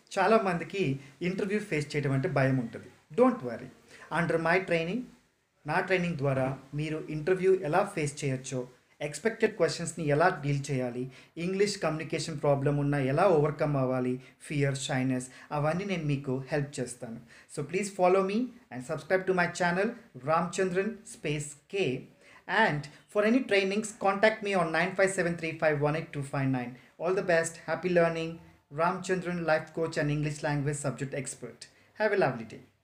చాలామందికి interview face చేయడం అంటే భయం ఉంటుంది don't worry under my training నా ట్రైనింగ్ ద్వారా మీరు ఇంటర్వ్యూ ఎలా ఫేస్ చేయొచ్చో ఎక్స్పెక్టెడ్ క్వశ్చన్స్ని ఎలా డీల్ చేయాలి ఇంగ్లీష్ కమ్యూనికేషన్ ప్రాబ్లం ఉన్నా ఎలా ఓవర్కమ్ అవ్వాలి ఫియర్ షైనెస్ అవన్నీ నేను మీకు హెల్ప్ చేస్తాను so please follow me and subscribe to my channel Ramachandran space K and for any trainings contact me on nine five seven three five one eight two five nine all the best happy learning Ramachandran life coach and English language subject expert have a lovely day